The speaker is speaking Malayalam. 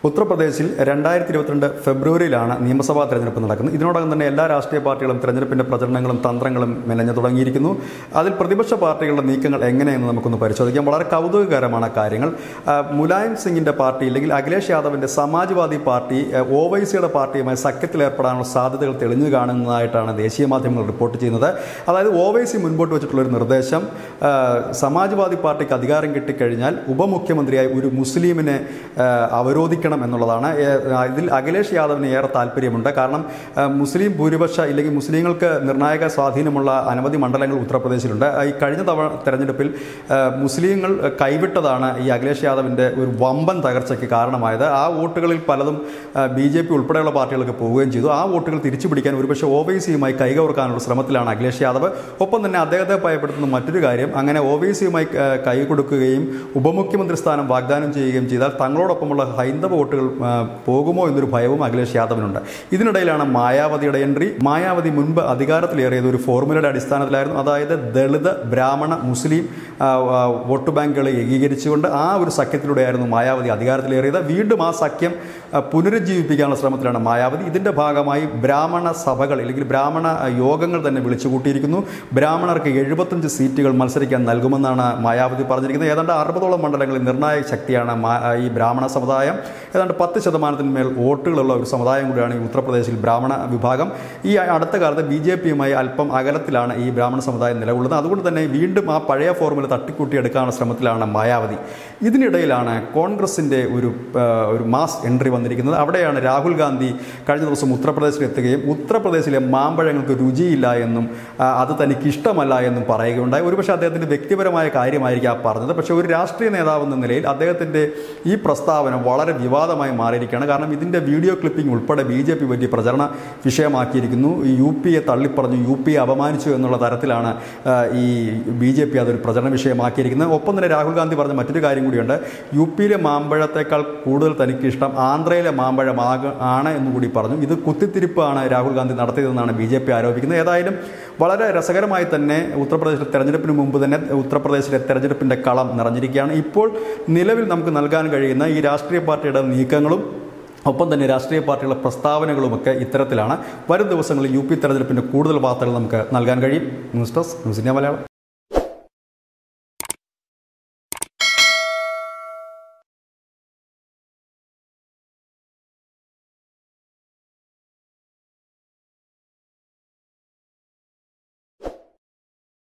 ഉത്തർപ്രദേശിൽ രണ്ടായിരത്തി ഇരുപത്തിരണ്ട് ഫെബ്രുവരിയിലാണ് നിയമസഭാ തെരഞ്ഞെടുപ്പ് നടക്കുന്നത് ഇതിനോടകം തന്നെ എല്ലാ രാഷ്ട്രീയ പാർട്ടികളും തെരഞ്ഞെടുപ്പിന്റെ പ്രചരണങ്ങളും തന്ത്രങ്ങളും മെനഞ്ഞു തുടങ്ങിയിരിക്കുന്നു അതിൽ പ്രതിപക്ഷ പാർട്ടികളുടെ നീക്കങ്ങൾ എങ്ങനെയെന്ന് നമുക്കൊന്ന് പരിശോധിക്കാം വളരെ കൗതുകകരമാണ് കാര്യങ്ങൾ ആ, മുലായം സിംഗിന്റെ പാർട്ടി അല്ലെങ്കിൽ അഖിലേഷ് യാദവിന്റെ സമാജ്വാദി പാർട്ടി ഒ വൈ സിയുടെ പാർട്ടിയുമായി സഖ്യത്തിലേർപ്പെടാനുള്ള സാധ്യതകൾ തെളിഞ്ഞു കാണുന്നതായിട്ടാണ് ദേശീയ മാധ്യമങ്ങൾ റിപ്പോർട്ട് ചെയ്യുന്നത് അതായത് ഒ വൈ സി മുൻപോട്ട് വെച്ചിട്ടുള്ള ഒരു നിർദ്ദേശം ആ, സമാജ്വാദി പാർട്ടിക്ക് അധികാരം കിട്ടിക്കഴിഞ്ഞാൽ ഉപമുഖ്യമന്ത്രിയായി ഒരു മുസ്ലിമിനെ ആ, അവരോധിക്കണം എന്നുള്ളതാണ് ഏ, ആ, ഇതിൽ അഖിലേഷ് യാദവിന് ഏറെ താല്പര്യമുണ്ട് കാരണം ആ, മുസ്ലിം ഭൂരിപക്ഷ ഇല്ലെങ്കിൽ മുസ്ലിങ്ങൾക്ക് നിർണായക സ്വാധീനമുള്ള അനവധി മണ്ഡലങ്ങൾ ഉത്തർപ്രദേശിലുണ്ട് ആ, ഈ കഴിഞ്ഞ തവണ തെരഞ്ഞെടുപ്പിൽ ആ, മുസ്ലിങ്ങൾ കൈവിട്ടതാണ് ഈ അഖിലേഷ് യാദവിൻ്റെ ഒരു വമ്പൻ തകർച്ചയ്ക്ക് കാരണമായത് ആ വോട്ടുകളിൽ പലതും ബി ജെ പി ഉൾപ്പെടെയുള്ള പാർട്ടികൾക്ക് പോവുകയും ചെയ്തു ആ വോട്ടുകൾ തിരിച്ചു പിടിക്കാൻ ഒരുപക്ഷെ ഒ വൈ സിയുമായി കൈകോർക്കാനുള്ള ശ്രമത്തിലാണ് അഖിലേഷ് യാദവ് ഒപ്പം തന്നെ അദ്ദേഹത്തെ ഭയപ്പെടുത്തുന്ന മറ്റൊരു കാര്യം അങ്ങനെ ഒ വൈ സിയുമായി കൈ കൊടുക്കുകയും ഉപമുഖ്യമന്ത്രി സ്ഥാനം വാഗ്ദാനം ചെയ്യുകയും ചെയ്താൽ തങ്ങളോടൊപ്പമുള്ള ഹൈന്ദവ വോട്ടുകൾ ആ, പോകുമോ എന്നൊരു ഭയവും അഖിലേഷ് യാദവിനുണ്ട് ഇതിനിടയിലാണ് മായാവതിയുടെ എൻട്രി മായാവതി മുൻപ് അധികാരത്തിലേറിയത് ഒരു ഫോർമുലയുടെ അടിസ്ഥാനത്തിലായിരുന്നു അതായത് ദളിത് ബ്രാഹ്മണ മുസ്ലിം ആ, ആ, വോട്ട് ബാങ്കുകളെ ഏകീകരിച്ചുകൊണ്ട് ആ ഒരു സഖ്യത്തിലൂടെയായിരുന്നു മായാവതി അധികാരത്തിലേറിയത് വീണ്ടും ആ സഖ്യം ആ, പുനരുജ്ജീവിപ്പിക്കാനുള്ള ശ്രമത്തിലാണ് മായാവതി ഇതിന്റെ ഭാഗമായി ബ്രാഹ്മണ സഭകൾ അല്ലെങ്കിൽ ബ്രാഹ്മണ ആ, യോഗങ്ങൾ തന്നെ വിളിച്ചു കൂട്ടിയിരിക്കുന്നു ബ്രാഹ്മണർക്ക് എഴുപത്തഞ്ച് സീറ്റുകൾ മത്സരിക്കാൻ നൽകുമെന്നാണ് മായാവതി പറഞ്ഞിരിക്കുന്നത് ഏതാണ്ട് അറുപതോളം മണ്ഡലങ്ങളിൽ നിർണായക ശക്തിയാണ് മാ- ഈ ബ്രാഹ്മണ സമുദായം ഏതാണ്ട് പത്ത് ശതമാനത്തിന് മേൽ വോട്ടുകളുള്ള ഒരു സമുദായം കൂടിയാണ് ഈ ഉത്തർപ്രദേശിൽ ബ്രാഹ്മണ വിഭാഗം ഈ അടുത്ത കാലത്ത് ബി ജെ പിയുമായി അല്പം അകലത്തിലാണ് ഈ ബ്രാഹ്മണ സമുദായം നിലകൊള്ളുന്നത് അതുകൊണ്ട് തന്നെ വീണ്ടും ആ പഴയ ഫോർമുല തട്ടിക്കൂട്ടിയെടുക്കാനുള്ള ശ്രമത്തിലാണ് മായാവതി ഇതിനിടയിലാണ് കോൺഗ്രസിൻ്റെ ഒരു ആ, ഒരു മാസ് എൻട്രി വന്നിരിക്കുന്നത് അവിടെയാണ് രാഹുൽ ഗാന്ധി കഴിഞ്ഞ ദിവസം ഉത്തർപ്രദേശിൽ എത്തുകയും ഉത്തർപ്രദേശിലെ മാമ്പഴങ്ങൾക്ക് രുചിയില്ല എന്നും ആ, അത് തനിക്ക് ഇഷ്ടമല്ല എന്നും പറയുകയുണ്ടായി ഒരുപക്ഷെ അദ്ദേഹത്തിൻ്റെ വ്യക്തിപരമായ കാര്യമായിരിക്കും ആ പറഞ്ഞത് പക്ഷേ ഒരു രാഷ്ട്രീയ നേതാവ് എന്ന നിലയിൽ അദ്ദേഹത്തിൻ്റെ ഈ പ്രസ്താവന വളരെ വിവാദമായി മാറിയിരിക്കുകയാണ് കാരണം ഇതിൻ്റെ വീഡിയോ ക്ലിപ്പിംഗ് ഉൾപ്പെടെ ബി ജെ പി വലിയ പ്രചരണ വിഷയമാക്കിയിരിക്കുന്നു ഈ യു പിയെ തള്ളിപ്പറഞ്ഞു യു പിയെ അപമാനിച്ചു എന്നുള്ള തരത്തിലാണ് ആ, ഈ ബി ജെ പി അതൊരു പ്രചരണ വിഷയമാക്കിയിരിക്കുന്നത് ഒപ്പം തന്നെ രാഹുൽ ഗാന്ധി പറഞ്ഞ മറ്റൊരു കാര്യം കൂടിയുണ്ട് യു പിയിലെ മാമ്പഴത്തേക്കാൾ കൂടുതൽ തനിക്ക് ഇഷ്ടം ആന്ധ്രയിലെ മാമ്പഴം ആക- ആണ് എന്ന് കൂടി പറഞ്ഞു ഇത് കുത്തിത്തിരിപ്പാണ് രാഹുൽ ഗാന്ധി നടത്തിയതെന്നാണ് ബി ജെ പി ആരോപിക്കുന്നത് ഏതായാലും വളരെ രസകരമായി തന്നെ ഉത്തർപ്രദേശിലെ തെരഞ്ഞെടുപ്പിന് മുമ്പ് തന്നെ ഉത്തർപ്രദേശിലെ തെരഞ്ഞെടുപ്പിൻ്റെ കളം നിറഞ്ഞിരിക്കുകയാണ് ഇപ്പോൾ നിലവിൽ നമുക്ക് നൽകാൻ കഴിയുന്ന ഈ രാഷ്ട്രീയ പാർട്ടിയുടെ നീക്കങ്ങളും ഒപ്പം തന്നെ രാഷ്ട്രീയ പാർട്ടികളുടെ പ്രസ്താവനകളുമൊക്കെ ഇത്തരത്തിലാണ് വരും ദിവസങ്ങളിൽ യു പി തെരഞ്ഞെടുപ്പിൻ്റെ കൂടുതൽ വാർത്തകൾ നമുക്ക് നൽകാൻ കഴിയും news desk news India Malayalam